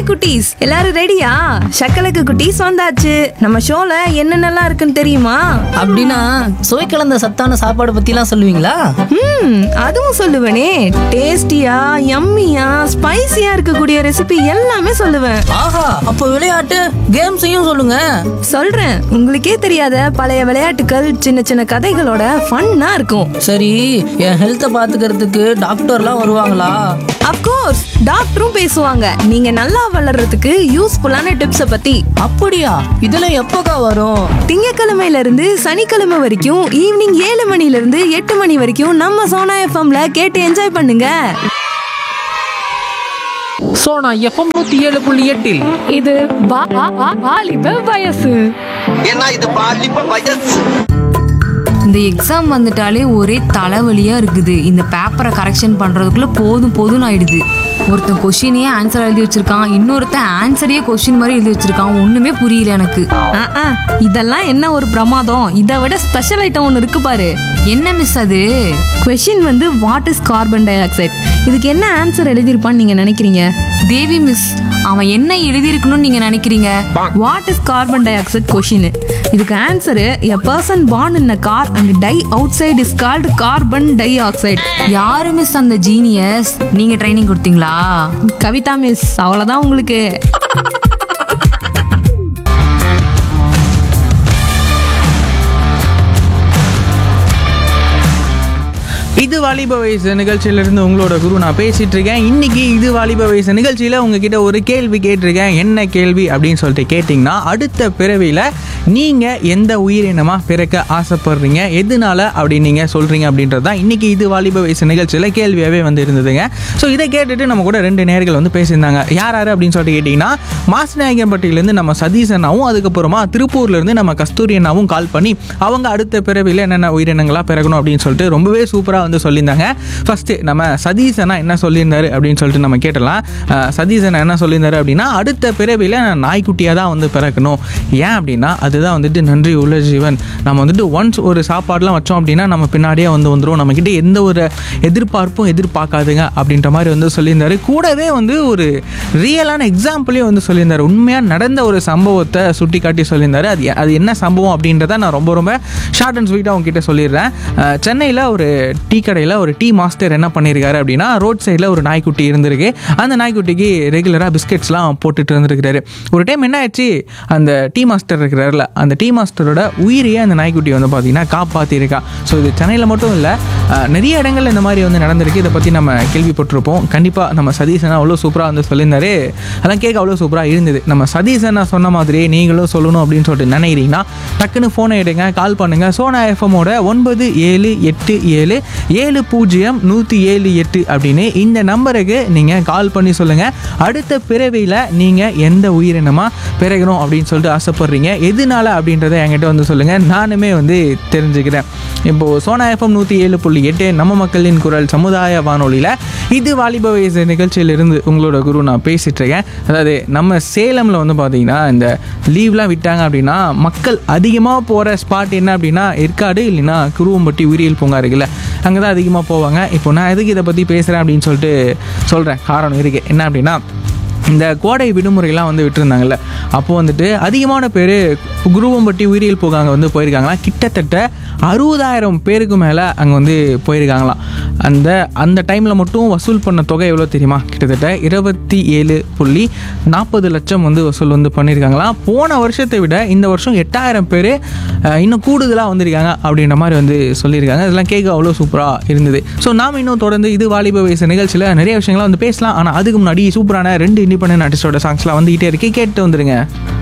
குட்டீஸ் எல்லாரும் ரெடியா சக்கலக்கு குட்டீஸ் வந்தாச்சு நம்ம ஷோல என்னென்னலாம் இருக்குன்னு தெரியுமா அப்படின்னா சுவை கலந்த சத்தான சாப்பாடு பத்திலாம் சொல்லுவீங்களா ம் அதுவும் சொல்லுவேனே டேஸ்டியா யம்மியா ஸ்பைசியா இருக்கக்கூடிய ரெசிபி எல்லாமே சொல்லுவேன் ஆஹா அப்போ விளையாட்டு கேம்ஸையும் சொல்லுங்க சொல்றேன் உங்களுக்கே தெரியாத பழைய விளையாட்டுகள் சின்ன சின்ன கதைகளோட ஃபன்னா இருக்கும் சரி என் ஹெல்த்தை பாத்துக்கிறதுக்கு டாக்டர்லாம் வருவாங்களா அப்கோர்ஸ் டாக்டரும் பேசுவாங்க நீங்க நல்லா வளர்றதுக்கு யூஸ்ஃபுல்லான டிப்ஸ பத்தி அப்படியா இதெல்லாம் எப்போக்கா வரும் திங்கக்கிழமையில இருந்து சனிக்கிழமை வரைக்கும் ஈவினிங் ஏழு மணில இருந்து எட்டு மணி வரைக்கும் நம்ம சோனா எஃப்எம்ல கேட்டு என்ஜாய் பண்ணுங்க சோனா எஃப்எம் நூத்தி ஏழு புள்ளி எட்டில் இது வா- வா- வா- வாலிப வயசு ஏன்னா இது பாலிப்ப வயசு இந்த எக்ஸாம் வந்துட்டாலே ஒரே தலைவலியா இருக்குது இந்த பேப்பரை கரெக்ஷன் பண்றதுக்குள்ள போதும் போதும்னு ஆயிடுது ஒருத்தன் கொஷினையே ஆன்சர் எழுதி வச்சிருக்கான் இன்னொருத்தன் ஆன்சரையே கொஷின் மாதிரி எழுதி வச்சிருக்கான் ஒண்ணுமே புரியல எனக்கு ஆ, ஆ, இதெல்லாம் என்ன ஒரு பிரமாதம் இதை விட ஸ்பெஷல் ஐட்டம் ஒன்று இருக்கு பாரு என்ன மிஸ் அது கொஷின் வந்து what is carbon dioxide இதுக்கு என்ன ஆன்சர் எழுதியிருப்பான்னு நீங்க நினைக்கிறீங்க தேவி மிஸ் அவன் என்ன எழுதியிருக்கணும்னு நீங்க நினைக்கிறீங்க what is carbon dioxide question இதுக்கு answer a person born in a car and die outside is called carbon dioxide யாரு மிஸ் அந்த ஜீனியஸ் நீங்க ட்ரைனிங் கொடுத்தீங்களா கவிதா மிஸ் அவ்வளோதான் உங்களுக்கு இது வாலிப வயசு நிகழ்ச்சியிலிருந்து உங்களோட குரு நான் பேசிட்டு இருக்கேன் இன்னைக்கு இது வாலிப வயசு நிகழ்ச்சியில் உங்ககிட்ட ஒரு கேள்வி கேட்டிருக்கேன் என்ன கேள்வி அப்படின்னு சொல்லிட்டு கேட்டிங்கன்னா அடுத்த பிறவியில் நீங்கள் எந்த உயிரினமாக பிறக்க ஆசைப்படுறீங்க எதனால அப்படி நீங்கள் சொல்கிறீங்க அப்படின்றது தான் இன்னைக்கு இது வாலிப வயசு நிகழ்ச்சியில் கேள்வியாகவே வந்து இருந்ததுங்க ஸோ இதை கேட்டுட்டு நம்ம கூட ரெண்டு நேர்கள் வந்து பேசியிருந்தாங்க யார் யார் அப்படின்னு சொல்லிட்டு கேட்டிங்கன்னா மாசநாயகன்பட்டியிலேருந்து நம்ம சதீஷ் அண்ணாவும் அதுக்கப்புறமா திருப்பூர்லேருந்து நம்ம கஸ்தூரி அண்ணாவும் கால் பண்ணி அவங்க அடுத்த பிறவியில் என்னென்ன உயிரினங்களாக பிறக்கணும் அப்படின்னு சொல்லிட்டு ரொம்பவே சூப்பராக வந்து சொல்லியிருந்தாங்க ஃபஸ்ட்டு நம்ம சதீஷ் அண்ணா என்ன சொல்லியிருந்தாரு அப்படின்னு சொல்லிட்டு நம்ம கேட்டலாம் அஹ் சதீஷ் அண்ணா என்ன சொல்லியிருந்தாரு அப்படின்னா அடுத்த பிறவியில் நான் நாய்க்குட்டியாக தான் வந்து பிறக்கணும் ஏன் அப்படின்னா அதுதான் வந்துட்டு நன்றி உள்ள ஜீவன் நம்ம வந்துட்டு ஒன்ஸ் ஒரு சாப்பாடுலாம் வச்சோம் அப்படின்னா நம்ம பின்னாடியே வந்து வந்துடும் நம்மக்கிட்ட எந்த ஒரு எதிர்பார்ப்பும் எதிர்பார்க்காதுங்க அப்படின்ற மாதிரி வந்து சொல்லியிருந்தாரு கூடவே வந்து ஒரு ரியலான எக்ஸாம்பிளையும் வந்து சொல்லியிருந்தாரு உண்மையாக நடந்த ஒரு சம்பவத்தை சுட்டி காட்டி சொல்லியிருந்தாரு அது அது என்ன சம்பவம் அப்படின்றத நான் ரொம்ப ரொம்ப ஷார்ட் அண்ட் ஸ்வீட்டாக உங்ககிட்ட சொல்லிடுறேன் அஹ் சென்னையில் ஒரு டீ கடையில் ஒரு டீ மாஸ்டர் என்ன பண்ணியிருக்காரு அப்படின்னா ரோட் சைடில் ஒரு நாய்க்குட்டி இருந்திருக்கு அந்த நாய்க்குட்டிக்கு ரெகுலராக பிஸ்கெட்ஸ்லாம் போட்டுட்டு இருந்திருக்கிறாரு ஒரு டைம் என்ன ஆச்சு அந்த டீ மாஸ்டர் இருக்கிறாருல அந்த டீ மாஸ்டரோட உயிரையே அந்த நாய்க்குட்டி வந்து பார்த்தீங்கன்னா காப்பாற்றிருக்கா ஸோ இது சென்னையில் மட்டும் இல்லை நிறைய இடங்கள்ல இந்த மாதிரி வந்து நடந்திருக்கு இதை பற்றி நம்ம கேள்விப்பட்டிருப்போம் கண்டிப்பாக நம்ம சதீசனா அவ்வளோ சூப்பராக வந்து சொல்லியிருந்தாரு அதெல்லாம் கேட்க அவ்வளோ சூப்பராக இருந்தது நம்ம சதீசனா சொன்ன மாதிரி நீங்களும் சொல்லணும் அப்படின்னு சொல்லிட்டு நினைக்கிறீங்கன்னா டக்குன்னு ஃபோனை எடுங்க கால் பண்ணுங்க சோனா எஃப்எம்மோட ஒன்பது ஏழு எட்டு ஏழு ஏழு பூஜ்ஜியம் நூற்றி ஏழு எட்டு அப்படின்னு இந்த நம்பருக்கு நீங்கள் கால் பண்ணி சொல்லுங்கள் அடுத்த பிறவியில் நீங்கள் எந்த உயிரினமாக பிறகணும் அப்படின்னு சொல்லிட்டு ஆசைப்படுறீங்க எதனால அப்படின்றத என்கிட்ட வந்து சொல்லுங்கள் நானுமே வந்து தெரிஞ்சுக்கிறேன் இப்போது சோனா எஃப்எம் நூற்றி ஏழு புள்ளி எட்டு நம்ம மக்களின் குரல் சமுதாய வானொலியில் இது வாலிப வயசு நிகழ்ச்சியிலிருந்து உங்களோட குரு நான் பேசிகிட்டு இருக்கேன் அதாவது நம்ம சேலமில் வந்து பார்த்தீங்கன்னா இந்த லீவ்லாம் விட்டாங்க அப்படின்னா மக்கள் அதிகமாக போகிற ஸ்பாட் என்ன அப்படின்னா ஏற்காடு இல்லைன்னா குருவம்பட்டி உயிரியல் பூங்கா இருக்குல்ல அங்கே தான் அதிகமாக போவாங்க இப்போ நான் எதுக்கு இதை பற்றி பேசுகிறேன் அப்படின்னு சொல்லிட்டு சொல்கிறேன் காரணம் இருக்குது என்ன அப்படின்னா இந்த கோடை விடுமுறைலாம் வந்து விட்டுருந்தாங்கல்ல அப்போ வந்துட்டு அதிகமான பேர் குருவம்பட்டி உயிரியல் பூங்கா அங்கே வந்து போயிருக்காங்களாம் கிட்டத்தட்ட அறுபதாயிரம் பேருக்கு மேலே அங்கே வந்து போயிருக்காங்களாம் அந்த அந்த டைமில் மட்டும் வசூல் பண்ண தொகை எவ்வளோ தெரியுமா கிட்டத்தட்ட இருபத்தி ஏழு புள்ளி நாற்பது லட்சம் வந்து வசூல் வந்து பண்ணியிருக்காங்களாம் போன வருஷத்தை விட இந்த வருஷம் எட்டாயிரம் பேர் இன்னும் கூடுதலாக வந்திருக்காங்க அப்படின்ற மாதிரி வந்து சொல்லியிருக்காங்க இதெல்லாம் கேட்க அவ்வளோ சூப்பராக இருந்தது ஸோ நாம் இன்னும் தொடர்ந்து இது வாலிப வயசு நிகழ்ச்சியில் நிறைய விஷயங்கள்லாம் வந்து பேசலாம் ஆனால் அதுக்கு முன்னாடி சூப்பரான ரெண்டு இண்டிபெண்டன்ட் ஆர்டிஸ்டோட சாங்ஸ்லாம் வந்துகிட்டே இருக்கு கேட்டு வந்துருங்க